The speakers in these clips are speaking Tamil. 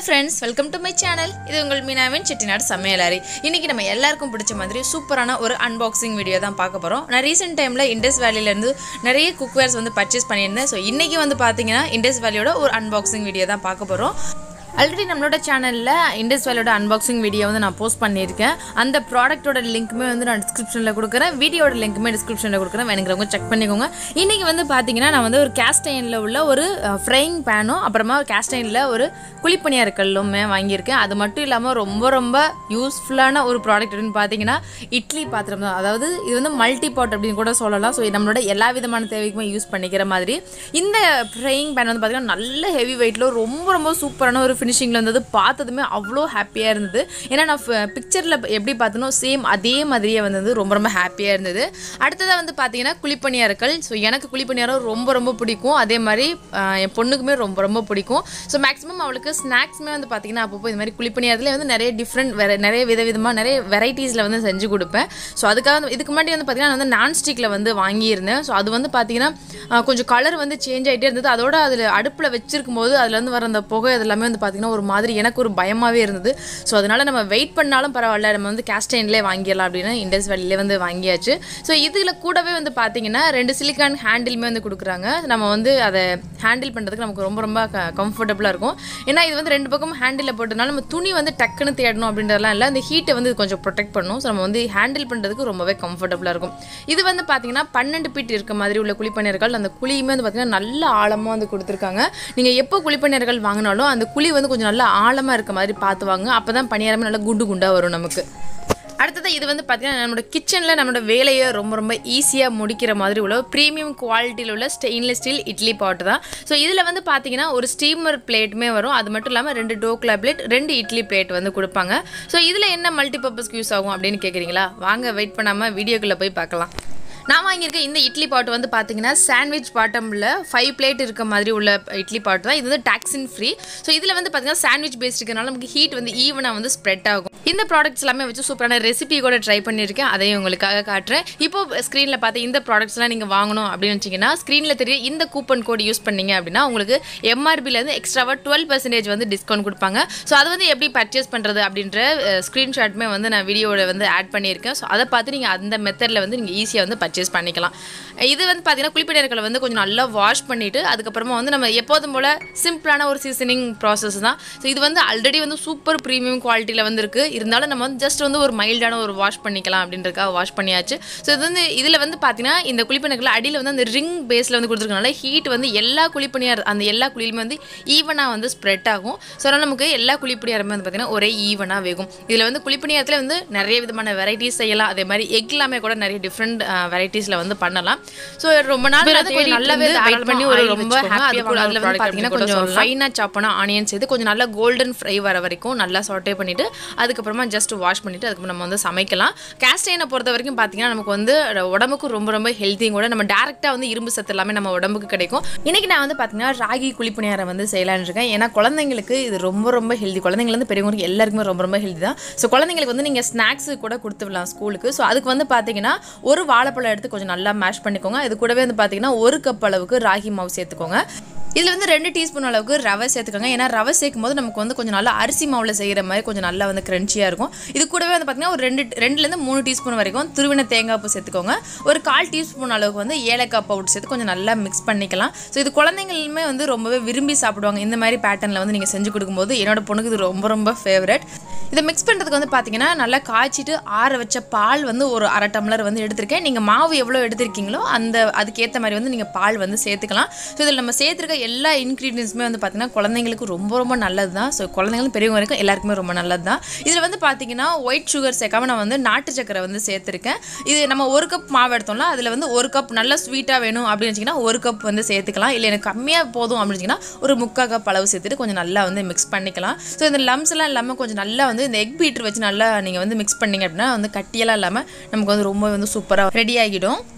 friends welcome to my channel இது உங்கள் மீனாவின் செட்டிநாடு சமையலறை இன்னைக்கு நம்ம எல்லாருக்கும் பிடிச்ச மாதிரி சூப்பரான ஒரு அன்பாக்சிங் வீடியோ தான் பார்க்க போகிறோம் நான் ரீசெண்ட் டைமில் இண்டஸ் வேலியிலேருந்து நிறைய குக்வேர்ஸ் வந்து பர்ச்சேஸ் பண்ணியிருந்தேன் ஸோ இன்றைக்கி வந்து பார்த்தீங்கன்னா இண்டஸ் வேலியோட ஒரு அன்பாக்சிங் வீடியோ தான் பார்க்க போகிறோம் ஆல்ரெடி நம்மளோட சேனலில் இண்டஸ் வேலையோட அன்பாக்சிங் வீடியோ வந்து நான் போஸ்ட் பண்ணியிருக்கேன் அந்த ப்ராடக்ட்டோட லிங்க்குமே வந்து நான் டிஸ்கிரிப்ஷனில் கொடுக்குறேன் வீடியோட லிங்க்குமே டிஸ்கிரிப்ஷனில் கொடுக்குறேன் வேணுங்கிறவங்க செக் பண்ணிக்கோங்க இன்றைக்கி வந்து பார்த்தீங்கன்னா நான் வந்து ஒரு கேஸ்டைனில் உள்ள ஒரு ஃப்ரைங் பேனும் அப்புறமா ஒரு கேஸ்டைனில் ஒரு குழிப்பணியார கல்லுமே வாங்கியிருக்கேன் அது மட்டும் இல்லாமல் ரொம்ப ரொம்ப யூஸ்ஃபுல்லான ஒரு ப்ராடக்ட் அப்படின்னு பார்த்தீங்கன்னா இட்லி பாத்திரம் தான் அதாவது இது வந்து மல்டி பாட் அப்படின்னு கூட சொல்லலாம் ஸோ நம்மளோட எல்லா விதமான தேவைக்குமே யூஸ் பண்ணிக்கிற மாதிரி இந்த ஃப்ரையிங் பேன் வந்து பார்த்தீங்கன்னா நல்ல ஹெவி வெயிட்டில் ரொம்ப ரொம்ப சூப்பரான ஒரு ஃபினிஷிங்கில் இருந்தது பார்த்ததுமே அவ்வளோ ஹாப்பியாக இருந்தது ஏன்னா நான் பிக்சரில் எப்படி பார்த்தனோ சேம் அதே மாதிரியே வந்தது ரொம்ப ரொம்ப ஹாப்பியாக இருந்தது அடுத்ததாக வந்து பார்த்தீங்கன்னா குழிப்பணியாரங்கள் ஸோ எனக்கு குழிப்பணியாரம் ரொம்ப ரொம்ப பிடிக்கும் அதே மாதிரி ஆஹ், என் பொண்ணுக்குமே ரொம்ப ரொம்ப பிடிக்கும் ஸோ மேக்ஸிமம் அவளுக்கு ஸ்நாக்ஸுமே வந்து பார்த்தீங்கன்னா அப்பப்போ இது மாதிரி குழிப்பணியாரத்துல வந்து நிறைய டிஃப்ரெண்ட் வேற நிறைய விதவிதமாக நிறைய வெரைட்டிஸில் வந்து செஞ்சு கொடுப்பேன் ஸோ அதுக்காக வந்து- இதுக்கு முன்னாடி வந்து பார்த்தீங்கன்னா நான் வந்து நான்ஸ்டிக்கில் வந்து வாங்கியிருந்தேன் ஸோ அது வந்து பார்த்தீங்கன்னா ஆஹ், கொஞ்சம் கலர் வந்து சேஞ்ச் ஆகிட்டே இருந்தது அதோட அதில் அடுப்பில் வச்சிருக்கும் போது அதுலேருந்து வர அந்த புகை அது எல்லாமே வந்து பார்த்தீங்கன்னா ஒரு மாதிரி எனக்கு ஒரு பயமாகவே இருந்தது ஸோ அதனால் நம்ம வெயிட் பண்ணாலும் பரவாயில்ல நம்ம வந்து கேஸ்டைன்லேயே வாங்கிடலாம் அப்படின்னு இண்டஸ் வேலிலே வந்து வாங்கியாச்சு ஸோ இதில் கூடவே வந்து பார்த்தீங்கன்னா ரெண்டு சிலிக்கான் ஹேண்டிலுமே வந்து கொடுக்குறாங்க நம்ம வந்து அதை ஹேண்டில் பண்ணுறதுக்கு நமக்கு ரொம்ப ரொம்ப கம்ஃபர்டபுளாக இருக்கும் ஏன்னா இது வந்து ரெண்டு பக்கம் ஹேண்டில் போட்டதுனால நம்ம துணி வந்து டக்குன்னு தேடணும் அப்படின்றதெல்லாம் இல்லை அந்த ஹீட்டை வந்து இது கொஞ்சம் ப்ரொடெக்ட் பண்ணும் ஸோ நம்ம வந்து ஹேண்டில் பண்ணுறதுக்கு ரொம்பவே கம்ஃபர்டபுளாக இருக்கும் இது வந்து பார்த்தீங்கன்னா பன்னெண்டு பீட் இருக்க மாதிரி உள்ள குழிப்பணியர்கள் அந்த குழியுமே வந்து பார்த்தீங்கன்னா நல்ல ஆழமாக வந்து கொடுத்துருக்காங்க நீங்கள் எப்போ குழிப்பணியர்கள் வாங்கினாலும் அந்த குழி வந்து கொஞ்சம் நல்லா ஆழமாக இருக்க மாதிரி பார்த்து வாங்க அப்போ தான் பணியாரமே நல்லா குண்டு குண்டாக வரும் நமக்கு அடுத்தது இது வந்து பார்த்தீங்கன்னா நம்மளோட கிச்சனில் நம்மளோட வேலையை ரொம்ப ரொம்ப ஈஸியாக முடிக்கிற மாதிரி உள்ள ப்ரீமியம் குவாலிட்டியில் உள்ள ஸ்டெயின்லெஸ் ஸ்டீல் இட்லி பாட்டு தான் ஸோ இதில் வந்து பார்த்தீங்கன்னா ஒரு ஸ்டீமர் பிளேட்டுமே வரும் அது மட்டும் இல்லாமல் ரெண்டு டோக்லா பிளேட் ரெண்டு இட்லி பிளேட் வந்து கொடுப்பாங்க ஸோ இதில் என்ன மல்டிபர்பஸ்க்கு யூஸ் ஆகும் அப்படின்னு கேட்குறீங்களா வாங்க வெயிட் பண்ணாமல் வீடியோக்குள்ளே போய் பார்க்கலாம் நான் வாங்கியிருக்க இந்த இட்லி பாட்டு வந்து பார்த்தீங்கன்னா சாண்ட்விச் பாட்டமில் ஃபைவ் பிளேட் இருக்க மாதிரி உள்ள இட்லி பாட்டு தான் இது வந்து டாக்ஸின் ஃப்ரீ ஸோ இதில் வந்து பார்த்தீங்கன்னா சாண்ட்விச் பேஸ்ட் இருக்கனால நமக்கு ஹீட் வந்து ஈவனாக வந்து ஸ்ப்ரெட் ஆகும் இந்த ப்ராடக்ட்ஸ் எல்லாமே வச்சு சூப்பரான ரெசிபி கூட ட்ரை பண்ணியிருக்கேன் அதையும் உங்களுக்காக காட்டுறேன் இப்போ ஸ்க்ரீனில் பார்த்து இந்த ப்ராடக்ட்ஸ்லாம் நீங்கள் வாங்கணும் அப்படின்னு வச்சிங்கன்னா ஸ்க்ரீனில் தெரிய இந்த கூப்பன் கோட் யூஸ் பண்ணீங்க அப்படின்னா உங்களுக்கு எம்ஆர்பிலேருந்து எக்ஸ்ட்ராவாக டுவெல் பர்சன்டேஜ் வந்து டிஸ்கவுண்ட் கொடுப்பாங்க ஸோ அதை வந்து எப்படி பர்ச்சேஸ் பண்ணுறது அப்படின்ற ஸ்க்ரீன்ஷாட்டுமே வந்து நான் வீடியோவில் வந்து ஆட் பண்ணியிருக்கேன் ஸோ அதை பார்த்து நீங்கள் அந்த மெத்தடில் வந்து நீங்கள் ஈஸியாக வந்து பர்ச்சேஸ் பண்ணிக்கலாம் இது வந்து பார்த்தீங்கன்னா குளிப்பிடர்களை வந்து கொஞ்சம் நல்லா வாஷ் பண்ணிவிட்டு அதுக்கப்புறமா வந்து நம்ம எப்போதும் போல் சிம்பிளான ஒரு சீசனிங் ப்ராசஸ் தான் ஸோ இது வந்து ஆல்ரெடி வந்து சூப்பர் ப்ரீமியம் குவாலிட்டியில் வந்து இருக்குது இருந்தாலும் நம்ம வந்து ஜஸ்ட் வந்து ஒரு மைல்டான ஒரு வாஷ் பண்ணிக்கலாம் அப்படின்றதுக்காக வாஷ் பண்ணியாச்சு ஸோ இது வந்து இதில் வந்து பார்த்தீங்கன்னா இந்த குளிப்பணிகள் அடியில் வந்து அந்த ரிங் பேஸில் வந்து கொடுத்துருக்கனால ஹீட் வந்து எல்லா குழிப்பணியார் அந்த எல்லா குழியிலுமே வந்து ஈவனாக வந்து ஸ்ப்ரெட் ஆகும் ஸோ அதனால் நமக்கு எல்லா குழிப்பணியாருமே வந்து பார்த்தீங்கன்னா ஒரே ஈவனாக வேகும் இதில் வந்து குழிப்பணியாரத்தில் வந்து நிறைய விதமான வெரைட்டிஸ் செய்யலாம் அதே மாதிரி எக் எல்லாமே கூட நிறைய டிஃப்ரெண்ட் வெரைட்டிஸில் வந்து பண்ணலாம் ஸோ ரொம்ப நாள் வந்து கொஞ்சம் நல்லாவே வெயிட் பண்ணி ஒரு ரொம்ப ஹாப்பியாக அதில் வந்து பார்த்தீங்கன்னா கொஞ்சம் ஃபைனாக சாப் பண்ண ஆனியன் சேர்த்து கொஞ்சம் நல்லா கோல்டன் ஃப்ரை வர வரைக்கும் நல்லா சாட்டே பண்ணிவிட்டு அதுக்கப்புறமா ஜஸ்ட் வாஷ் பண்ணிவிட்டு அதுக்கப்புறம் நம்ம வந்து சமைக்கலாம் கேஸ்டைனை பொறுத்த வரைக்கும் பார்த்தீங்கன்னா நமக்கு வந்து உடம்புக்கு ரொம்ப ரொம்ப ஹெல்த்தியும் கூட நம்ம டேரெக்டாக வந்து இரும்பு சத்து எல்லாமே நம்ம உடம்புக்கு கிடைக்கும் இன்றைக்கி நான் வந்து பார்த்தீங்கன்னா ராகி குழிப்பணியாரம் வந்து செய்யலான்னு இருக்கேன் ஏன்னா குழந்தைங்களுக்கு இது ரொம்ப ரொம்ப ஹெல்தி குழந்தைங்கலேருந்து பெரியவங்களுக்கு எல்லாருக்குமே ரொம்ப ரொம்ப ஹெல்தி தான் ஸோ குழந்தைங்களுக்கு வந்து நீங்கள் ஸ்நாக்ஸ் கூட கொடுத்து விடலாம் ஸ்கூலுக்கு ஸோ அதுக்கு வந்து பார்த்தீங்கன்னா ஒரு வாழைப்பழம் எடுத்து கொஞ்சம் நல்லா மேஷ் பண்ணிக்கோங்க இது கூடவே வந்து பார்த்தீங்கன்னா ஒரு கப் அளவுக்கு ராகி மாவு சேர்த்துக்கோங்க இதில் வந்து ரெண்டு டீஸ்பூன் அளவுக்கு ரவை சேர்த்துக்கோங்க ஏன்னா ரவை சேர்க்கும் போது நமக்கு வந்து கொஞ்சம் நல்லா அரிசி மாவில் செய்கிற மாதிரி கொஞ்சம் நல்லா வந்து கிரன்ச்சியாக இருக்கும் இது கூடவே வந்து பார்த்தீங்கன்னா ஒரு ரெண்டு ரெண்டுலேருந்து மூணு டீஸ்பூன் வரைக்கும் துருவின தேங்காய் பூ சேர்த்துக்கோங்க ஒரு கால் டீஸ்பூன் அளவுக்கு வந்து ஏலக்காய் பவுடர் சேர்த்து கொஞ்சம் நல்லா மிக்ஸ் பண்ணிக்கலாம் ஸோ இது குழந்தைங்களுமே வந்து ரொம்பவே விரும்பி சாப்பிடுவாங்க இந்த மாதிரி பேட்டர்னில் வந்து நீங்கள் செஞ்சு கொடுக்கும்போது என்னோட பொண்ணுக்கு இது ரொம்ப ரொம்ப ஃபேவரட் இதை மிக்ஸ் பண்ணுறதுக்கு வந்து பார்த்தீங்கன்னா நல்லா காய்ச்சிட்டு ஆற வச்ச பால் வந்து ஒரு அரை டம்ளர் வந்து எடுத்திருக்கேன் நீங்கள் மாவு எவ்வளோ எடுத்திருக்கீங்களோ அந்த அதுக்கேற்ற மாதிரி வந்து நீங்கள் பால் வந்து சேர்த்துக்கலாம் ஸோ இதில் நம்ம சேர்த்துருக்க எல்லா இன்க்ரீடியன்ஸுமே வந்து பார்த்தீங்கன்னா குழந்தைங்களுக்கு ரொம்ப ரொம்ப நல்லது தான் ஸோ குழந்தைங்களும் பெரியவங்க வரைக்கும் எல்லாருக்குமே ரொம்ப நல்லது தான் இதில் வந்து பார்த்தீங்கன்னா ஒயிட் சுகர் சேர்க்காம நான் வந்து நாட்டு சக்கரை வந்து சேர்த்துருக்கேன் இது நம்ம ஒரு கப் மாவு எடுத்தோம்னா அதில் வந்து ஒரு கப் நல்லா ஸ்வீட்டாக வேணும் அப்படின்னு வச்சிங்கன்னா ஒரு கப் வந்து சேர்த்துக்கலாம் இல்லை எனக்கு கம்மியாக போதும் அப்படின்னு வச்சிங்கன்னா ஒரு முக்கால் கப் அளவு சேர்த்துட்டு கொஞ்சம் நல்லா வந்து மிக்ஸ் பண்ணிக்கலாம் ஸோ இந்த லம்ஸ் எல்லாம் இல்லாமல் கொஞ்சம் நல்லா வந்து இந்த எக் பீட்டர் வச்சு நல்லா நீங்கள் வந்து மிக்ஸ் பண்ணீங்க அப்படின்னா வந்து கட்டியெல்லாம் இல்லாமல் நமக்கு வந்து ரொம்ப வந்து சூப்பராக ரெடி ஆகிடும்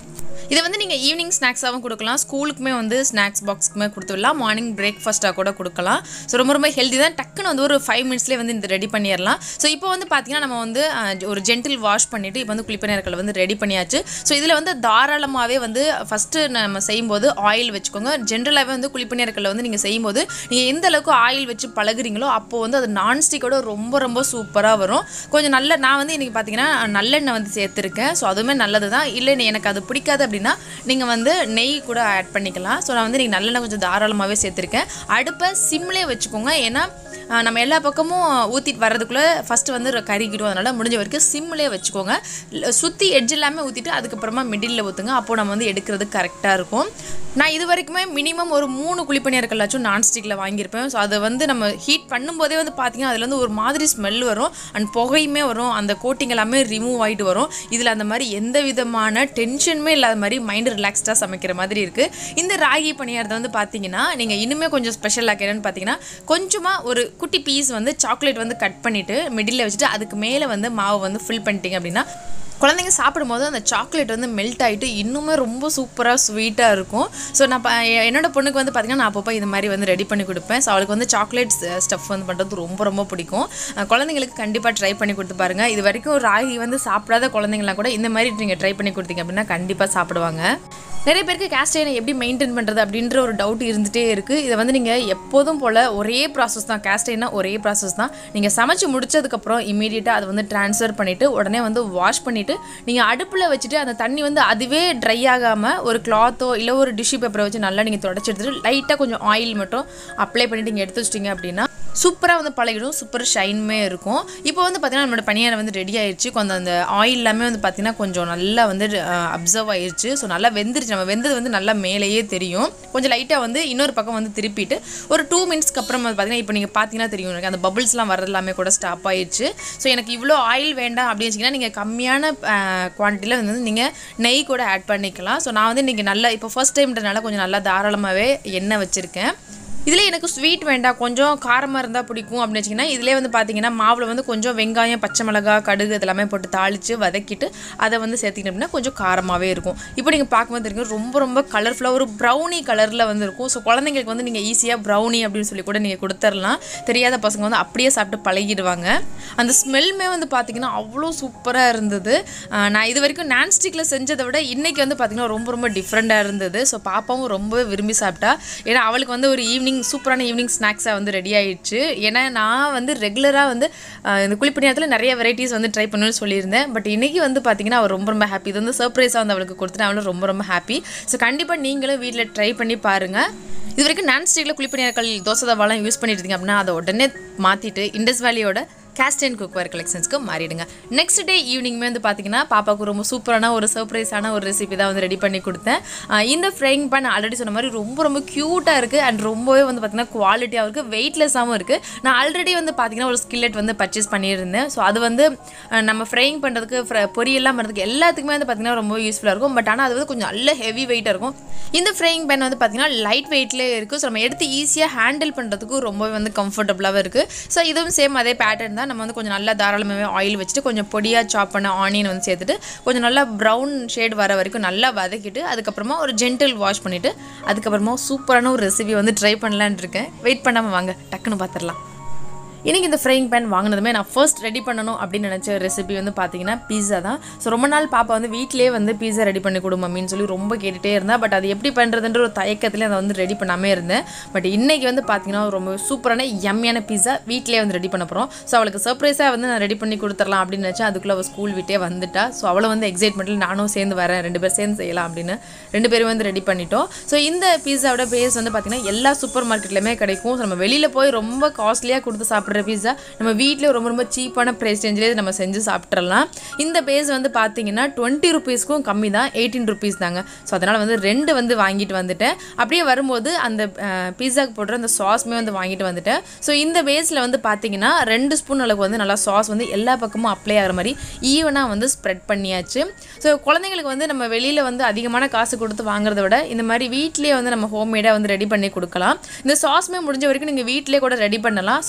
இதை வந்து நீங்கள் ஈவினிங் ஸ்நாக்ஸாகவும் கொடுக்கலாம் ஸ்கூலுக்குமே வந்து ஸ்நாக்ஸ் பாக்ஸ்க்குமே கொடுத்து விடலாம் மார்னிங் பிரேக்ஃபாஸ்ட்டாக கூட கொடுக்கலாம் ஸோ ரொம்ப ரொம்ப ஹெல்தி தான் டக்குன்னு வந்து ஒரு ஃபைவ் மினிட்ஸ்லேயே வந்து இந்த ரெடி பண்ணிடலாம் ஸோ இப்போ வந்து பார்த்தீங்கன்னா நம்ம வந்து அஹ், ஒரு ஜென்டில் வாஷ் பண்ணிவிட்டு இப்போ வந்து குளிப்பணியார்கள் வந்து ரெடி பண்ணியாச்சு ஸோ இதில் வந்து தாராளமாகவே வந்து ஃபஸ்ட்டு நம்ம செய்யும்போது ஆயில் வச்சுக்கோங்க ஜென்ரலாகவே வந்து குளிப்பணியார்களில் வந்து நீங்கள் செய்யும்போது நீங்கள் எந்த அளவுக்கு ஆயில் வச்சு பழகுறீங்களோ அப்போது வந்து அது நான்ஸ்டிக்கோட ரொம்ப ரொம்ப சூப்பராக வரும் கொஞ்சம் நல்ல நான் வந்து இன்றைக்கி பார்த்தீங்கன்னா நல்லெண்ணெய் வந்து சேர்த்துருக்கேன் ஸோ அதுவுமே நல்லது தான் இல்லை நீ- எனக்கு அது பிடிக்காது அப்படின்னா நீங்கள் வந்து நெய் கூட ஆட் பண்ணிக்கலாம் ஸோ நான் வந்து நீங்கள் நல்லெண்ணெய் கொஞ்சம் தாராளமாகவே சேர்த்துருக்கேன் அடுப்பை சிம்லேயே வச்சுக்கோங்க ஏன்னா ஆஹ், நம்ம எல்லா பக்கமும் ஊற்றிட்டு வர்றதுக்குள்ளே ஃபஸ்ட்டு வந்து கறிக்கிடும் அதனால் முடிஞ்ச வரைக்கும் சிம்லேயே வச்சுக்கோங்க சுற்றி எட்ஜ் எல்லாமே ஊற்றிட்டு அதுக்கப்புறமா மிடில் ஊற்றுங்க அப்போது நம்ம வந்து எடுக்கிறது கரெக்டாக இருக்கும் நான் இது வரைக்குமே மினிமம் ஒரு மூணு குழிப்பணியார்களாச்சும் நான்ஸ்டிக்கில் வாங்கியிருப்பேன் ஸோ அதை வந்து நம்ம ஹீட் பண்ணும்போதே வந்து பார்த்தீங்கன்னா அதுல இருந்து ஒரு மாதிரி ஸ்மெல் வரும் அண்ட் புகையுமே வரும் அந்த கோட்டிங் எல்லாமே ரிமூவ் ஆகிட்டு வரும் இதில் அந்த மாதிரி எந்த விதமான டென்ஷனுமே இல்லாத மாதிரி மைண்டு ரிலாக்ஸ்டாக சமைக்கிற மாதிரி இருக்குது இந்த ராகி பணியாரத்தை வந்து பார்த்தீங்கன்னா நீங்கள் இன்னுமே கொஞ்சம் ஸ்பெஷல் ஆக்கிறேன்னு பார்த்தீங்கன்னா கொஞ்சமாக ஒரு குட்டி பீஸ் வந்து சாக்லேட் வந்து கட் பண்ணிவிட்டு மிடில் வச்சுட்டு அதுக்கு மேலே வந்து மாவு வந்து ஃபில் பண்ணிட்டீங்க அப்படின்னா குழந்தைங்க சாப்பிடும்போது அந்த சாக்லேட் வந்து மெல்ட் ஆகிட்டு இன்னுமே ரொம்ப சூப்பராக ஸ்வீட்டாக இருக்கும் ஸோ நான் ப- எ- என்னோட பொண்ணுக்கு வந்து பார்த்திங்கன்னா நான் அப்பப்போ இது மாதிரி வந்து ரெடி பண்ணி கொடுப்பேன் ஸோ அவளுக்கு வந்து சாக்லேட் ஸ்டஃப் வந்து பண்ணுறது ரொம்ப ரொம்ப பிடிக்கும் அஹ் குழந்தைங்களுக்கு கண்டிப்பாக ட்ரை பண்ணி கொடுத்து பாருங்கள் இது வரைக்கும் ராகி வந்து சாப்பிடாத குழந்தைங்களாம் கூட இந்த மாதிரி நீங்கள் ட்ரை பண்ணி கொடுத்தீங்க அப்படின்னா கண்டிப்பாக சாப்பிடுவாங்க நிறைய பேருக்கு கேஸ்ட் ஐனை எப்படி மெயின்டைன் பண்ணுறது அப்படின்ற ஒரு டவுட் இருந்துகிட்டே இருக்குது இதை வந்து நீங்கள் எப்போதும் போல் ஒரே ப்ராசஸ் தான் கேஸ்ட் ஐனா ஒரே ப்ராசஸ் தான் நீங்கள் சமைச்சு முடிச்சதுக்கப்புறம் இமீடியட்டாக அதை வந்து ட்ரான்ஸ்ஃபர் பண்ணிவிட்டு உடனே வந்து வாஷ் பண்ணிவிட்டு நீங்கள் அடுப்பில் வச்சுட்டு அந்த தண்ணி வந்து அதுவே ட்ரை ஆகாமல் ஒரு கிளாத்தோ இல்லை ஒரு டிஷ்யூ பேப்பரை வச்சு நல்லா நீங்கள் தொடச்சி எடுத்துட்டு லைட்டாக கொஞ்சம் ஆயில் மட்டும் அப்ளை பண்ணிட்டு நீங்கள் எடுத்து வச்சிட்டிங்க அப்படின்னா சூப்பராக வந்து பழகிடும் சூப்பர் ஷைனுமே இருக்கும் இப்போ வந்து பார்த்தீங்கன்னா நம்மளோட பணியாரம் வந்து ரெடி ஆயிடுச்சு கொஞ்சம் அந்த ஆயில் எல்லாமே வந்து பார்த்தீங்கன்னா கொஞ்சம் நல்லா வந்து அப்சர்வ் ஆயிருச்சு ஸோ நல்லா வெந்துருச்சு நம்ம வெந்தது வந்து நல்லா மேலேயே தெரியும் கொஞ்சம் லைட்டாக வந்து இன்னொரு பக்கம் வந்து திருப்பிட்டு ஒரு டூ மினிட்ஸ்க்கு அப்புறம் வந்து பார்த்தீங்கன்னா இப்போ நீங்கள் பார்த்தீங்கன்னா தெரியும் எனக்கு அந்த பபிள்ஸ்லாம் வர்றது எல்லாமே கூட ஸ்டாப் ஆயிடுச்சு ஸோ எனக்கு இவ்வளோ ஆயில் வேண்டாம் அப்படின்னு வச்சிங்கன்னா நீங்கள் கம்மியான குவான்டிட்டியில் வந்து நீங்கள் நெய் கூட ஆட் பண்ணிக்கலாம் ஸோ நான் வந்து இன்றைக்கி நல்லா இப்போ ஃபர்ஸ்ட் டைம்ன்றனால கொஞ்சம் நல்லா தாராளமாகவே எண்ணெய் வச்சுருக்கேன் இதில் எனக்கு ஸ்வீட் வேண்டாம் கொஞ்சம் காரமாக இருந்தால் பிடிக்கும் அப்படின்னு வச்சிங்கன்னா இதிலே வந்து பார்த்தீங்கன்னா மாவில் வந்து கொஞ்சம் வெங்காயம் பச்சை மிளகாய் கடுகு இதெல்லாமே போட்டு தாளித்து வதக்கிட்டு அதை வந்து சேர்த்திக்கிட்டோம் அப்படின்னா கொஞ்சம் காரமாகவே இருக்கும் இப்போ நீங்கள் பார்க்கும்போது தெரியும் ரொம்ப ரொம்ப கலர்ஃபுல்லாக ஒரு ப்ரௌனி கலரில் வந்து இருக்கும் ஸோ குழந்தைங்களுக்கு வந்து நீங்கள் ஈஸியாக ப்ரௌனி அப்படின்னு சொல்லி கூட நீங்கள் கொடுத்துடலாம் தெரியாத பசங்க வந்து அப்படியே சாப்பிட்டு பழகிடுவாங்க அந்த ஸ்மெல்மே வந்து பார்த்தீங்கன்னா அவ்வளோ சூப்பராக இருந்தது ஆஹ் நான் இது வரைக்கும் நான்ஸ்டிக்கில் செஞ்சதை விட இன்றைக்கி வந்து பார்த்தீங்கன்னா ரொம்ப ரொம்ப டிஃப்ரெண்ட்டாக இருந்தது ஸோ பாப்பாவும் ரொம்பவே விரும்பி சாப்பிட்டா ஏன்னா அவளுக்கு வந்து ஒரு ஈவினிங் சூப்பரான ஈவினிங் ஸ்நாக்ஸாக வந்து ரெடி ஆயிடுச்சு ஏன்னா நான் வந்து ரெகுலராக வந்து ஆஹ் இந்த குளிப்பணியாரத்தில் நிறைய வெரைட்டிஸ் வந்து ட்ரை பண்ணணும்னு சொல்லியிருந்தேன் பட் இன்றைக்கி வந்து பார்த்தீங்கன்னா அவள் ரொம்ப ரொம்ப ஹாப்பி இது வந்து சர்ப்ரைஸாக வந்து அவளுக்கு கொடுத்துட்டு அவளும் ரொம்ப ரொம்ப ஹாப்பி ஸோ கண்டிப்பாக நீங்களும் வீட்டில் ட்ரை பண்ணி பாருங்கள் இது வரைக்கும் நான்ஸ்டிக்கில் குளிப்பணியார்கள் தோசை தவாலாம் யூஸ் பண்ணிட்டு இருக்கீங்க அப்படின்னா அதை உடனே மாற்றிட்டு இண்டஸ் வேலியோட கேஸ்ட் அண்ட் குக்வேர் கலெக்ஷன்ஸ்க்கு மாறிடுங்க நெக்ஸ்ட் டே ஈவினிங்மே வந்து பார்த்தீங்கன்னா பாப்பாவுக்கு ரொம்ப சூப்பரான ஒரு சர்ப்ரைஸான ஒரு ரெசிபி தான் வந்து ரெடி பண்ணி கொடுத்தேன் ஆஹ் இந்த ஃப்ரைங் பேன் ஆல்ரெடி சொன்ன மாதிரி ரொம்ப ரொம்ப க்யூட்டாக இருக்குது அண்ட் ரொம்பவே வந்து பார்த்தீங்கன்னா குவாலிட்டியாக இருக்குது வெயிட்லெஸ்ஸாகவும் இருக்குது நான் ஆல்ரெடி வந்து பார்த்தீங்கன்னா ஒரு ஸ்கில்லெட் வந்து பர்ச்சேஸ் பண்ணியிருந்தேன் ஸோ அது வந்து ஆஹ் நம்ம ஃப்ரைங் பண்ணுறதுக்கு ஃப்ர பொரியெல்லாம் பண்ணுறதுக்கு எல்லாத்துக்குமே வந்து பார்த்தீங்கன்னா ரொம்ப யூஸ்ஃபுல்லாக இருக்கும் பட் ஆனால் அது வந்து கொஞ்சம் நல்ல ஹெவி வெயிட்டாக இருக்கும் இந்த ஃப்ரைங் பேன் வந்து பார்த்தீங்கன்னா லைட் வெயிட்லேயே இருக்குது ஸோ நம்ம எடுத்து ஈஸியாக ஹேண்டில் பண்ணுறதுக்கு ரொம்பவே வந்து கம்ஃபர்டபுளாகவும் இருக்குது ஸோ இதுவும் சேம் அதே பேட்டர்ன் தான் நம்ம வந்து கொஞ்சம் நல்லா தாராளமாகவே ஆயில் வச்சுட்டு கொஞ்சம் பொடியாக சாப் பண்ண ஆனியன் வந்து சேர்த்துட்டு கொஞ்சம் நல்லா ப்ரௌன் ஷேட் வர வரைக்கும் நல்லா வதக்கிட்டு அதுக்கப்புறமா ஒரு ஜென்டில் வாஷ் பண்ணிவிட்டு அதுக்கப்புறமா சூப்பரான ஒரு ரெசிபி வந்து ட்ரை பண்ணலான்னு இருக்கேன் வெயிட் பண்ணாமல் வாங்க டக்குன்னு பார்த்துடலாம் இன்றைக்கி இந்த ஃப்ரைங் பேன் வாங்கினதுமே நான் ஃபர்ஸ்ட் ரெடி பண்ணணும் அப்படின்னு நினச்ச ரெசிபி வந்து பார்த்தீங்கன்னா பீஸா தான் ஸோ ரொம்ப நாள் பாப்பா வந்து வீட்டிலேயே வந்து பீஸா ரெடி பண்ணி கொடு மம்மின்னு சொல்லி ரொம்ப கேட்டுகிட்டே இருந்தா பட் அது எப்படி பண்ணுறதுன்ற ஒரு தயக்கத்திலே அதை வந்து ரெடி பண்ணாமே இருந்தேன் பட் இன்னைக்கு வந்து பார்த்தீங்கன்னா ரொம்ப சூப்பரான யம்மியான பீஸா வீட்டிலேயே வந்து ரெடி பண்ண போகிறோம் ஸோ அவளுக்கு சர்ப்ரைஸாக வந்து நான் ரெடி பண்ணி கொடுத்துடலாம் அப்படின்னு நினச்சேன் அதுக்குள்ளே அவள் ஸ்கூல் விட்டே வந்துட்டா ஸோ அவளை வந்து எக்ஸைட்மெண்ட்டில் நானும் சேர்ந்து வரேன் ரெண்டு பேர் சேர்ந்து செய்யலாம் அப்படின்னு ரெண்டு பேரும் வந்து ரெடி பண்ணிட்டோம் ஸோ இந்த பீஸாவோட பேஸ் வந்து பார்த்தீங்கன்னா எல்லா சூப்பர் மார்க்கெட்லையுமே கிடைக்கும் ஸோ நம்ம வெளியில் போய் ரொம்ப காஸ்ட்லியாக கொடுத்து சாப்பிட்ற பீஸா நம்ம வீட்டில் ரொம்ப ரொம்ப சீப்பான ப்ரைஸ் ரேஞ்சிலே நம்ம செஞ்சு சாப்பிட்றலாம் இந்த பேஸ் வந்து பார்த்தீங்கன்னா டுவெண்ட்டி ருபீஸ்க்கும் கம்மி தான் எயிட்டீன் ருபீஸ் தாங்க ஸோ அதனால் வந்து ரெண்டு வந்து வாங்கிட்டு வந்துட்டேன் அப்படியே வரும்போது அந்த பீஸாக்கு போடுற அந்த சாஸ்மே வந்து வாங்கிட்டு வந்துட்டேன் ஸோ இந்த பேஸில் வந்து பார்த்தீங்கன்னா ரெண்டு ஸ்பூன் அளவுக்கு வந்து நல்லா சாஸ் வந்து எல்லா பக்கமும் அப்ளை ஆகிற மாதிரி ஈவனாக வந்து ஸ்ப்ரெட் பண்ணியாச்சு ஸோ குழந்தைங்களுக்கு வந்து நம்ம வெளியில் வந்து அதிகமான காசு கொடுத்து வாங்குறத விட இந்த மாதிரி வீட்டிலேயே வந்து நம்ம ஹோம்மேடாக வந்து ரெடி பண்ணி கொடுக்கலாம் இந்த சாஸ்மே முடிஞ்ச வரைக்கும் நீங்கள் வீட்டிலே கூட ரெடி பண்ணலாம் ஸோ நான் இன்ஸ்டன்ட்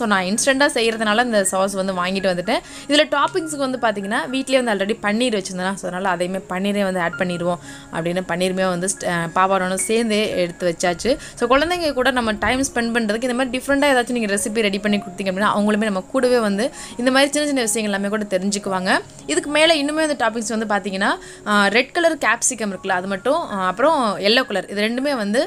இன்ஸ்டண்ட்டாக செய்கிறதுனால இந்த சாஸ் வந்து வாங்கிட்டு வந்துட்டேன் இதில் டாப்பிங்ஸுக்கு வந்து பார்த்தீங்கன்னா வீட்லேயே வந்து ஆல்ரெடி பன்னீர் வச்சுருந்தேன் ஸோ அதனால் அதையுமே பன்னீரே வந்து ஆட் பண்ணிடுவோம் அப்படின்னு பன்னீருமே வந்து பாப்பாரோனும் சேர்ந்து எடுத்து வச்சாச்சு ஸோ குழந்தைங்க கூட நம்ம டைம் ஸ்பெண்ட் பண்ணுறதுக்கு இந்த மாதிரி டிஃப்ரெண்ட்டாக ஏதாச்சும் நீங்கள் ரெசிபி ரெடி பண்ணி கொடுத்தீங்க அப்படின்னா அவங்களுமே நம்ம கூடவே வந்து இந்த மாதிரி சின்ன சின்ன விஷயங்கள் எல்லாமே கூட தெரிஞ்சுக்குவாங்க இதுக்கு மேலே இன்னுமே வந்து டாபிக்ஸ் வந்து பார்த்தீங்கன்னா ரெட் கலர் கேப்சிகம் இருக்குல்ல அது மட்டும் ஆஹ் அப்புறம் எல்லோ கலர் இது ரெண்டுமே வந்து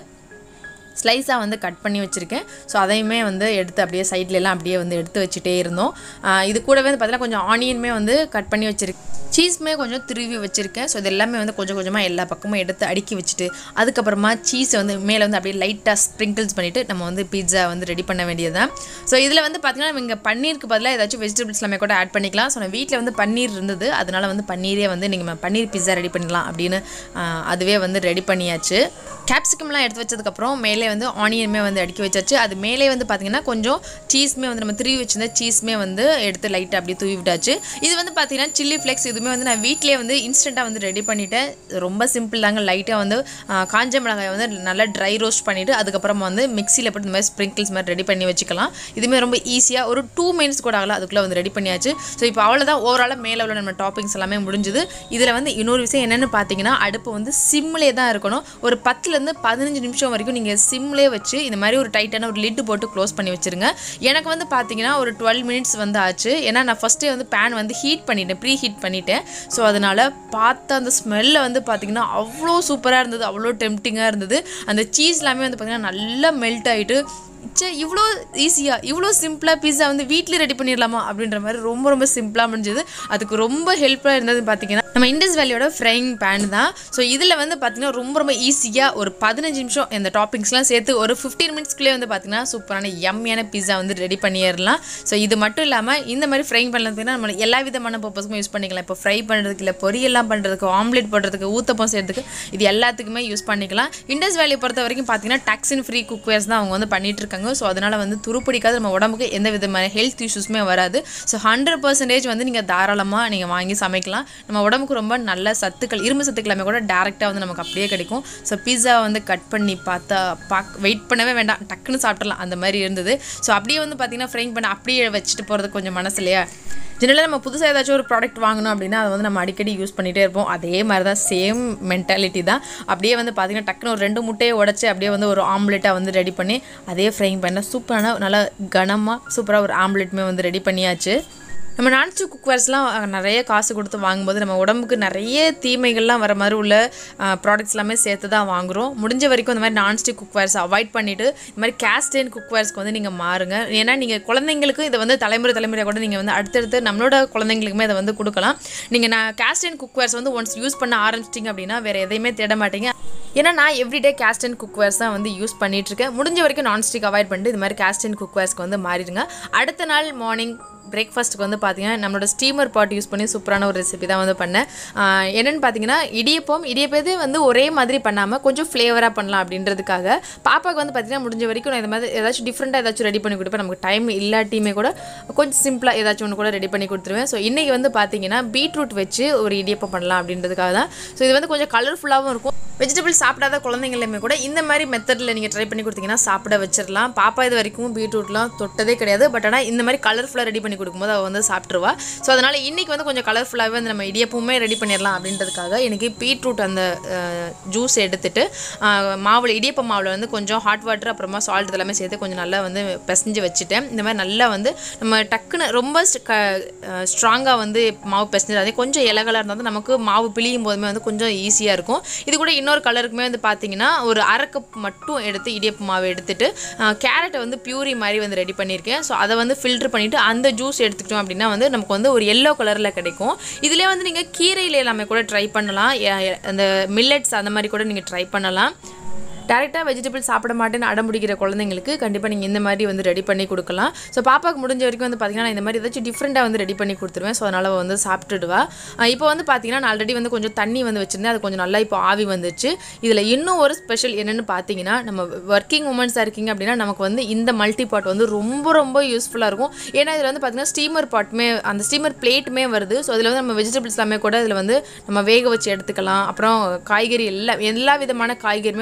ஸ்லைஸாக வந்து கட் பண்ணி வச்சுருக்கேன் ஸோ அதையுமே வந்து எடுத்து அப்படியே சைட்ல எல்லாம் அப்படியே வந்து எடுத்து வச்சுட்டே இருந்தோம் ஆஹ் இது கூடவே வந்து பார்த்தீங்கன்னா கொஞ்சம் ஆனியனுமே வந்து கட் பண்ணி வச்சிருக்கேன் சீஸ்மே கொஞ்சம் திருவி வச்சுருக்கேன் ஸோ இது எல்லாமே வந்து கொஞ்சம் கொஞ்சமாக எல்லா பக்கமும் எடுத்து அடுக்கி வச்சுட்டு அதுக்கப்புறமா சீஸை வந்து மேலே வந்து அப்படியே லைட்டாக ஸ்ப்ரிங்கிள்ஸ் பண்ணிவிட்டு நம்ம வந்து பீட்சா வந்து ரெடி பண்ண வேண்டியது தான் ஸோ இதில் வந்து பார்த்தீங்கன்னா நம்ம இங்கே பன்னீருக்கு பதிலாக ஏதாச்சும் வெஜிடபிள்ஸ் எல்லாமே கூட ஆட் பண்ணிக்கலாம் ஸோ நான் வீட்டில் வந்து பன்னீர் இருந்தது அதனால வந்து பன்னீரே வந்து நீங்கள் பன்னீர் பீட்சா ரெடி பண்ணிடலாம் அப்படின்னு ஆஹ் அதுவே வந்து ரெடி பண்ணியாச்சு கேப்சிகம்லாம் எடுத்து வச்சதுக்கப்புறம் மேலே வந்து ஆனியனுமே வந்து அடுக்கி வச்சாச்சு அது மேலே வந்து பார்த்தீங்கன்னா கொஞ்சம் சீஸ்மே வந்து நம்ம திருவி வச்சிருந்த சீஸ்மே வந்து எடுத்து லைட்டாக அப்படியே தூவி விட்டாச்சு இது வந்து பார்த்தீங்கன்னா சில்லி ஃப்ளெக்ஸ் இதுவுமே வந்து நான் வீட்டிலே வந்து இன்ஸ்டண்ட்டாக வந்து ரெடி பண்ணிட்டேன் ரொம்ப சிம்பிள் தாங்க லைட்டாக வந்து ஆ, காஞ்ச மிளகாய் வந்து நல்லா ட்ரை ரோஸ்ட் பண்ணிவிட்டு அதுக்கப்புறமா வந்து மிக்சியில் போட்டு இந்த மாதிரி ஸ்ப்ரிங்கிள்ஸ் மாதிரி ரெடி பண்ணி வச்சுக்கலாம் இதுவுமே ரொம்ப ஈஸியாக ஒரு டூ மினிட்ஸ் கூட ஆகல அதுக்குள்ளே வந்து ரெடி பண்ணியாச்சு ஸோ இப்போ அவ்வளோதான் ஓவராலாக மேலே உள்ள நம்ம டாப்பிங்ஸ் எல்லாமே முடிஞ்சுது இதில் வந்து இன்னொரு விஷயம் என்னென்னு பார்த்தீங்கன்னா அடுப்பு வந்து சிம்லே தான் இருக்கணும் ஒரு பத்துலேருந்து பதினஞ்சு நிமிஷம் வரைக்கும் நீங்கள் சிம்லே வச்சு இந்த மாதிரி ஒரு டைட்டான ஒரு லிட்டு போட்டு க்ளோஸ் பண்ணி வச்சுருங்க எனக்கு வந்து பார்த்தீங்கன்னா ஒரு டுவெல் மினிட்ஸ் வந்து ஆச்சு ஏன்னா நான் ஃபஸ்ட்டே வந்து பேன் வந்து ஹீட் பண்ணிட்டேன் ப்ரீ ஹீட் பண்ணிட்டேன் ஸோ அதனால் பார்த்த அந்த ஸ்மெல்ல வந்து பார்த்தீங்கன்னா அவ்வளோ சூப்பராக இருந்தது அவ்வளோ டெம்டிங்காக இருந்தது அந்த சீஸ் எல்லாமே வந்து பார்த்தீங்கன்னா நல்லா மெல்ட் ஆகிட்டு ச்சே இவ்வளோ ஈஸியாக இவ்வளோ சிம்பிளாக பீஸா வந்து வீட்டிலே ரெடி பண்ணிடலாமா அப்படின்ற மாதிரி ரொம்ப ரொம்ப சிம்பிளாக முடிஞ்சது அதுக்கு ரொம்ப ஹெல்ப்ஃபுல்லாக இருந்தது பார்த்தீங்கன்னா நம்ம இண்டஸ் வேலியோட ஃப்ரைங் பேன் தான் ஸோ இதில் வந்து பார்த்தீங்கன்னா ரொம்ப ரொம்ப ஈஸியாக ஒரு பதினஞ்சு நிமிஷம் இந்த டாப்பிங்ஸ்லாம் சேர்த்து ஒரு ஃபிஃப்டீன் மினிட்ஸ்க்குள்ளே வந்து பார்த்தீங்கன்னா சூப்பரான யம்மியான பீஸா வந்து ரெடி பண்ணிடலாம் ஸோ இது மட்டும் இல்லாமல் இந்த மாதிரி ஃப்ரைங் பண்ணதுக்குன்னா நம்ம எல்லா விதமான பர்பஸ்க்கும் யூஸ் பண்ணிக்கலாம் இப்போ ஃப்ரை பண்ணுறதுக்கு இல்லை பொரியெல்லாம் பண்ணுறதுக்கு ஆம்லேட் போடுறதுக்கு ஊத்தப்பம் செய்யறதுக்கு இது எல்லாத்துக்குமே யூஸ் பண்ணிக்கலாம் இண்டஸ் வேலியை பொறுத்த வரைக்கும் பார்த்தீங்கன்னா டாக்ஸின் ஃப்ரீ குக்வேர்ஸ் தான் அவங்க வந்து பண்ணிட்டு இருக்காங்க ஸோ அதனால் வந்து துருப்பிடிக்காத நம்ம உடம்புக்கு எந்த விதமான ஹெல்த் இஷ்யூஸுமே வராது ஸோ ஹண்ட்ரட் பர்சன்டேஜ் வந்து நீங்கள் தாராளமாக நீங்கள் வாங்கி சமைக்கலாம் நம்ம உடம்புக்கு ரொம்ப நல்ல சத்துக்கள் இரும்பு சத்துக்கள் எல்லாமே கூட டேரெக்டாக வந்து நமக்கு அப்படியே கிடைக்கும் ஸோ பீஸா வந்து கட் பண்ணி பார்த்தா பாக் வெயிட் பண்ணவே வேண்டாம் டக்குன்னு சாப்பிட்றலாம் அந்த மாதிரி இருந்தது ஸோ அப்படியே வந்து பார்த்தீங்கன்னா ஃப்ரைங் பண்ண அப்படியே வச்சுட்டு போகிறது கொஞ்சம் மனசு இல்லையா ஜெனரலாக நம்ம புதுசாக ஏதாச்சும் ஒரு ப்ராடக்ட் வாங்கணும் அப்படின்னா அதை வந்து நம்ம அடிக்கடி யூஸ் பண்ணிகிட்டே இருப்போம் அதே மாதிரி தான் சேம் மென்டாலிட்டி தான் அப்படியே வந்து பார்த்தீங்கன்னா டக்குன்னு ஒரு ரெண்டு முட்டையை உடச்சி அப்படியே வந்து ஒரு ஆம்லெட்டாக வந்து ரெடி பண்ணி அதே ஃப்ரைங் பண்ண சூப்பரான நல்லா கனமாக சூப்பராக ஒரு ஆம்லெட்டுமே வந்து ரெடி பண்ணியாச்சு நம்ம நான்ஸ்டிக் குக்வேர்ஸ்லாம் நிறைய காசு கொடுத்து வாங்கும்போது நம்ம உடம்புக்கு நிறைய தீமைகள்லாம் வர மாதிரி உள்ள ப்ராடக்ட்ஸ் எல்லாமே சேர்த்து தான் வாங்குகிறோம் முடிஞ்ச வரைக்கும் இந்த மாதிரி நான்ஸ்டிக் குக்வேர்ஸ் அவாய்ட் பண்ணிவிட்டு இந்த மாதிரி கேஸ்டைன் குக்வேர்ஸ்க்கு வந்து நீங்கள் மாறுங்க ஏன்னா நீங்கள் குழந்தைங்களுக்கு இதை வந்து தலைமுறை தலைமுறை கூட நீங்கள் வந்து அடுத்தடுத்து நம்மளோட குழந்தைங்களுக்குமே இதை வந்து கொடுக்கலாம் நீங்கள் நான் கேஸ்டைன் குக்வேர்ஸ் வந்து ஒன்ஸ் யூஸ் பண்ண ஆரம்பிச்சிட்டிங்க அப்படின்னா வேறு எதையுமே தேட மாட்டீங்க ஏன்னா நான் எவ்ரிடே கேஸ்டன் குக்வேர்ஸ் தான் வந்து யூஸ் பண்ணிட்டு இருக்கேன் முடிஞ்ச வரைக்கும் நான்ஸ்டிக் அவாய்ட் பண்ணிட்டு இது மாதிரி கேஸ்டன் குக்வேர்ஸ்க்கு வந்து மாறிடுங்க அடுத்த நாள் மார்னிங் பிரேக்ஃபாஸ்ட்டுக்கு வந்து பார்த்தீங்கன்னா நம்மளோட ஸ்டீமர் பாட் யூஸ் பண்ணி சூப்பரான ஒரு ரெசிபி தான் வந்து பண்ணேன் ஆஹ் என்னன்னு பார்த்தீங்கன்னா இடியப்பம் இடியப்பதே வந்து ஒரே மாதிரி பண்ணாமல் கொஞ்சம் ஃப்ளேவராக பண்ணலாம் அப்படின்றதுக்காக பாப்பாவுக்கு வந்து பார்த்தீங்கன்னா முடிஞ்ச வரைக்கும் நான் இந்த மாதிரி ஏதாச்சும் டிஃப்ரெண்ட்டாக ஏதாச்சும் ரெடி பண்ணி கொடுப்பேன் நமக்கு டைம் இல்லாட்டியுமே கூட கொஞ்சம் சிம்பிளாக ஏதாச்சும் ஒன்று கூட ரெடி பண்ணி கொடுத்துருவேன் ஸோ இன்றைக்கி வந்து பார்த்தீங்கன்னா பீட்ரூட் வச்சு ஒரு இடியப்பம் பண்ணலாம் அப்படின்றதுக்காக தான் ஸோ இது வந்து கொஞ்சம் கலர்ஃபுல்லாகவும் இருக்கும் வெஜிடபிள் சாப்பிடாத குழந்தைங்களுமே கூட இந்த மாதிரி மெத்தடில் நீங்கள் ட்ரை பண்ணி கொடுத்தீங்கன்னா சாப்பிட வச்சிடலாம் பாப்பா இது வரைக்கும் பீட்ரூட்லாம் தொட்டதே கிடையாது பட் ஆனால் இந்த மாதிரி கலர்ஃபுல்லாக ரெடி பண்ணி கொடுக்கும்போது அவள் வந்து சாப்பிட்ருவா ஸோ அதனால் இன்றைக்கி வந்து கொஞ்சம் கலர்ஃபுல்லாகவே வந்து நம்ம இடியப்பவுமே ரெடி பண்ணிடலாம் அப்படின்றதுக்காக எனக்கு பீட்ரூட் அந்த ஜூஸ் எடுத்துட்டு அஹ், மாவில் இடியப்ப மாவில் வந்து கொஞ்சம் ஹாட் வாட்டர் அப்புறமா சால்ட் இதெல்லாமே சேர்த்து கொஞ்சம் நல்லா வந்து பிசைஞ்சு வச்சுட்டேன் இந்த மாதிரி நல்லா வந்து நம்ம டக்குன்னு ரொம்ப ஸ்ட்ராங்காக வந்து மாவு பிசைஞ்சு அதே கொஞ்சம் இலகலாக இருந்தால் தான் நமக்கு மாவு பிழியும் போதுமே வந்து கொஞ்சம் ஈஸியாக இருக்கும் இது கூட இன்னொரு கலருக்குமே வந்து பார்த்தீங்கன்னா ஒரு அரை கப் மட்டும் எடுத்து இடியப்ப மாவு எடுத்துட்டு கேரட்டை வந்து பியூரி மாதிரி வந்து ரெடி பண்ணியிருக்கேன் ஸோ அதை வந்து ஃபில்டர் பண்ணிவிட்டு அந்த ஜூஸ் எடுத்துக்கிட்டோம் அப்படின்னா வந்து நமக்கு வந்து ஒரு எல்லோ கலரில் கிடைக்கும் இதிலே வந்து நீங்கள் கீரையில் எல்லாமே கூட ட்ரை பண்ணலாம் எ- எ- அந்த மில்லட்ஸ் அந்த மாதிரி கூட நீங்கள் ட்ரை பண்ணலாம் டேரெக்டாக வெஜிடபிள் சாப்பிட மாட்டேன்னு அடம்பிடிக்கிற குழந்தைங்களுக்கு கண்டிப்பாக நீங்கள் இந்த மாதிரி வந்து ரெடி பண்ணி கொடுக்கலாம் ஸோ பாப்பாவுக்கு முடிஞ்ச வரைக்கும் வந்து பார்த்தீங்கன்னா நான் இந்த மாதிரி ஏதாச்சும் டிஃப்ரெண்ட்டாக வந்து ரெடி பண்ணி கொடுத்துருவேன் ஸோ அதனால் அவள் வந்து சாப்பிட்டுடுவா அஹ் இப்போ வந்து பார்த்தீங்கன்னா நான் ஆல்ரெடி வந்து கொஞ்சம் தண்ணி வந்து வச்சுருந்தேன் அது கொஞ்சம் நல்லா இப்போ ஆவி வந்துச்சு இதில் இன்னும் ஒரு ஸ்பெஷல் என்னென்னு பார்த்தீங்கன்னா நம்ம ஒர்க்கிங் உமன்ஸாக இருக்கீங்க அப்படின்னா நமக்கு வந்து இந்த மல்டி பாட் வந்து ரொம்ப ரொம்ப யூஸ்ஃபுல்லாக இருக்கும் ஏன்னா இதில் வந்து பார்த்தீங்கன்னா ஸ்டீமர் பாட்டுமே அந்த ஸ்டீமர் பிளேட்டுமே வருது ஸோ அதில் வந்து நம்ம வெஜிடபிள்ஸ் எல்லாமே கூட இதில் வந்து நம்ம வேக வச்சு எடுத்துக்கலாம் அப்புறம் காய்கறி எல்லா எல்லா விதமான காய்கறியுமே வந்து நம்ம வேக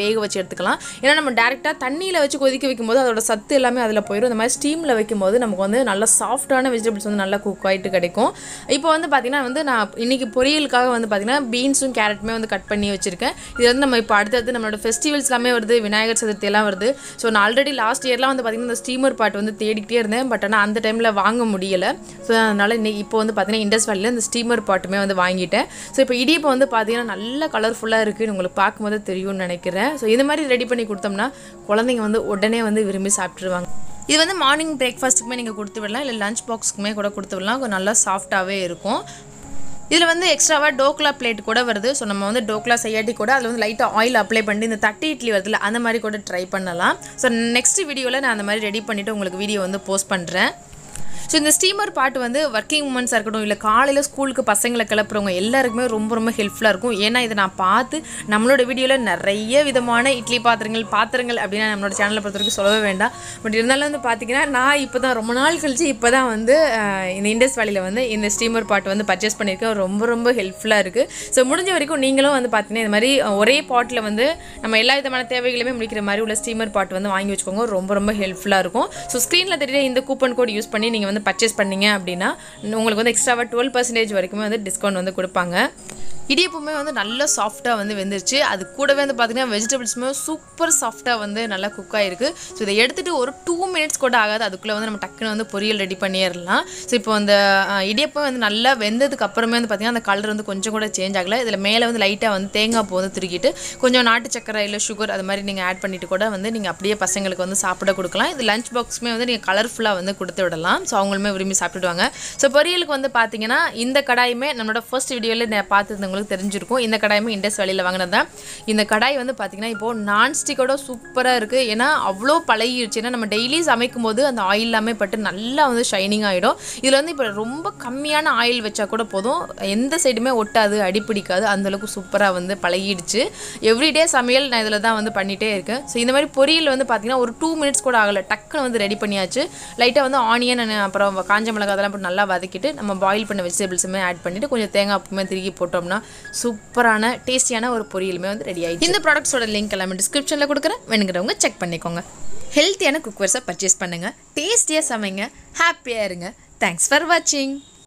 வேக வச்சு எடுத்துக்கலாம் ஏன்னா நம்ம டேரெக்டாக தண்ணியில் வச்சு கொதிக்க வைக்கும்போது அதோட சத்து எல்லாமே அதில் போயிடும் இந்த மாதிரி ஸ்டீமில் வைக்கும்போது நமக்கு வந்து நல்ல சாஃப்டான வெஜிடபிள்ஸ் வந்து நல்லா குக் ஆகிட்டு கிடைக்கும் இப்போ வந்து பார்த்திங்கன்னா வந்து நான் இன்றைக்கி பொரியலுக்காக வந்து பார்த்திங்கன்னா பீன்ஸும் கேரட்டுமே வந்து கட் பண்ணி வச்சுருக்கேன் இது வந்து நம்ம இப்போ அடுத்தடுத்து நம்மளோட ஃபெஸ்டிவல்ஸ் எல்லாமே வருது விநாயகர் சதுர்த்தி எல்லாம் வருது ஸோ நான் ஆல்ரெடி லாஸ்ட் இயர்லாம் வந்து பார்த்திங்கன்னா இந்த ஸ்டீமர் பாட் வந்து தேடிக்கிட்டே இருந்தேன் பட் ஆனால் அந்த டைமில் வாங்க முடியலை ஸோ அதனால் இன்னைக்கு இப்போ வந்து பார்த்திங்கன்னா இண்டஸ் வேலியில் இந்த ஸ்டீமர் பாட்டுமே வந்து வாங்கிட்டேன் ஸோ இப்போ இடியப்பம் வந்து பார்த்திங்கன்னா நல்ல கலர்ஃபுல்லாக இருக்குன்னு உங்களுக்கு பார்க்கும்போது தெரியும்னு நினைக்கிறேன் ஸோ இந்த மாதிரி ரெடி பண்ணி கொடுத்தோம்னா குழந்தைங்க வந்து உடனே வந்து விரும்பி சாப்பிட்ருவாங்க இது வந்து மார்னிங் பிரேக்ஃபாஸ்ட்டுக்குமே நீங்கள் கொடுத்து விடலாம் இல்லை லஞ்ச் பாக்ஸுக்குமே கூட கொடுத்து விடலாம் கொஞ்சம் நல்லா சாஃப்டாகவே இருக்கும் இதில் வந்து எக்ஸ்ட்ராவாக டோக்லா பிளேட் கூட வருது ஸோ நம்ம வந்து டோக்லா செய்யாட்டி கூட அதில் வந்து லைட்டாக ஆயில் அப்ளை பண்ணி இந்த தட்டி இட்லி வருதுல அந்த மாதிரி கூட ட்ரை பண்ணலாம் ஸோ நெக்ஸ்ட் வீடியோவில் நான் அந்த மாதிரி ரெடி பண்ணிவிட்டு உங்களுக்கு வீடியோ வந்து போஸ்ட் பண்ணுறேன் ஸோ இந்த ஸ்டீமர் பாட்டு வந்து ஒர்க்கிங் உமன்ஸாக இருக்கட்டும் இல்லை காலையில் ஸ்கூலுக்கு பசங்களை கிளப்புறவங்க எல்லாருக்குமே ரொம்ப ரொம்ப ஹெல்ப்ஃபுல்லாக இருக்கும் ஏன்னா இதை நான் பார்த்து நம்மளோட வீடியோவில் நிறைய விதமான இட்லி பாத்திரங்கள் பாத்திரங்கள் அப்படின்னு நம்மளோட சேனலை பொறுத்த வரைக்கும் சொல்லவே வேண்டாம் பட் இருந்தாலும் வந்து பார்த்தீங்கன்னா நான் இப்போ தான் ரொம்ப நாள் கழிச்சு இப்போ தான் வந்து அஹ், இந்த இண்டஸ் வேலியில் வந்து இந்த ஸ்டீமர் பாட்டு வந்து பர்ச்சேஸ் பண்ணியிருக்கேன் ரொம்ப ரொம்ப ஹெல்ப்ஃபுல்லாக இருக்குது ஸோ முடிஞ்ச வரைக்கும் நீங்களும் வந்து பார்த்தீங்கன்னா இந்த மாதிரி அஹ், ஒரே பாட்டில் வந்து நம்ம எல்லா விதமான தேவைகளுமே முடிக்கிற மாதிரி உள்ள ஸ்டீமர் பாட் வந்து வாங்கி வச்சுக்கோங்க ரொம்ப ரொம்ப ஹெல்ப்ஃபுல்லாக இருக்கும் ஸோ ஸ்க்ரீனில் தெரிய இந்த கூப்பன் கோட் யூஸ் பண்ணி நீங்கள் வந்து பர்ச்சேஸ் பண்ணீங்க அப்படின்னா உங்களுக்கு வந்து எக்ஸ்ட்ராவாக டுவெல் பர்சன்டேஜ் வரைக்குமே வந்து டிஸ்கவுண்ட் வந்து கொடுப்பாங்க இடியப்பமே வந்து நல்லா சாஃப்டாக வந்து வெந்துருச்சு அது கூடவே வந்து பார்த்தீங்கன்னா வெஜிடபிள்ஸுமே சூப்பர் சாஃப்டாக வந்து நல்லா குக் ஆகிருக்கு ஸோ இதை எடுத்துகிட்டு ஒரு டூ மினிட்ஸ் கூட ஆகாது அதுக்குள்ளே வந்து நம்ம டக்குன்னு வந்து பொரியல் ரெடி பண்ணிடலாம் ஸோ இப்போ அந்த அஹ், இடியப்பம் வந்து நல்லா வெந்ததுக்கு அப்புறமே வந்து பார்த்தீங்கன்னா அந்த கலர் வந்து கொஞ்சம் கூட சேஞ்ச் ஆகலை இதில் மேலே வந்து லைட்டாக வந்து தேங்காய் பூ வந்து திருக்கிட்டு கொஞ்சம் நாட்டு சக்கரை இல்லை சுகர் அது மாதிரி நீங்கள் ஆட் பண்ணிட்டு கூட வந்து நீங்கள் அப்படியே பசங்களுக்கு வந்து சாப்பிட கொடுக்கலாம் இது லஞ்ச் பாக்ஸுமே வந்து நீங்கள் கலர்ஃபுல்லாக வந்து கொடுத்து விடலாம் ஸோ அவங்களுமே விரும்பி சாப்பிட்டுடுவாங்க ஸோ பொரியலுக்கு வந்து பார்த்தீங்கன்னா இந்த கடாயுமே நம்மளோட ஃபர்ஸ்ட் வீடியோவில் நான் பார்த்துருந்தவங்களுக்கு தெரிஞ்சிருக்கும் இந்த கடாயுமே இண்டஸ் வேலையில் வாங்கினது தான் இந்த கடாய் வந்து பார்த்தீங்கன்னா இப்போது நான்ஸ்டிக்கோட சூப்பராக இருக்குது ஏன்னா அவ்வளோ பழகிடுச்சு ஏன்னா நம்ம டெய்லி சமைக்கும் போது அந்த ஆயில் எல்லாமே பட்டு நல்லா வந்து ஷைனிங் ஆகிடும் இதில் வந்து இப்போ ரொம்ப கம்மியான ஆயில் வச்சா கூட போதும் எந்த சைடுமே ஒட்டாது அடிப்பிடிக்காது அந்தளவுக்கு சூப்பராக வந்து பழகிடுச்சு எவ்ரிடே சமையல் நான் இதில் தான் வந்து பண்ணிகிட்டே இருக்கேன் ஸோ இந்த மாதிரி பொரியல் வந்து பார்த்தீங்கன்னா ஒரு டூ மினிட்ஸ் கூட ஆகலை டக்குன்னு வந்து ரெடி பண்ணியாச்சு லைட்டாக வந்து ஆனியன் அப்புறம் காஞ்ச மிளகாய் அதெல்லாம் போட்டு நல்லா வதக்கிட்டு நம்ம பாயில் பண்ண வெஜிடபிள்ஸுமே ஆட் பண்ணிவிட்டு கொஞ்சம் தேங்காய் பூமே திருக்கி போட்டோம்னா சூப்பரான டேஸ்டியான ஒரு பொரியலுமே வந்து ரெடி ஆயிடுச்சு இந்த ப்ராடக்ட்ஸோட லிங்க் எல்லாமே டிஸ்கிரிப்ஷனில் கொடுக்குறேன் வேணுங்கிறவங்க செக் பண்ணிக்கோங்க ஹெல்த்தியான குக்வேர்ஸை பர்ச்சேஸ் பண்ணுங்கள் டேஸ்டியாக சமைங்க ஹாப்பியாக இருங்க தேங்க்ஸ் ஃபார் வாட்சிங்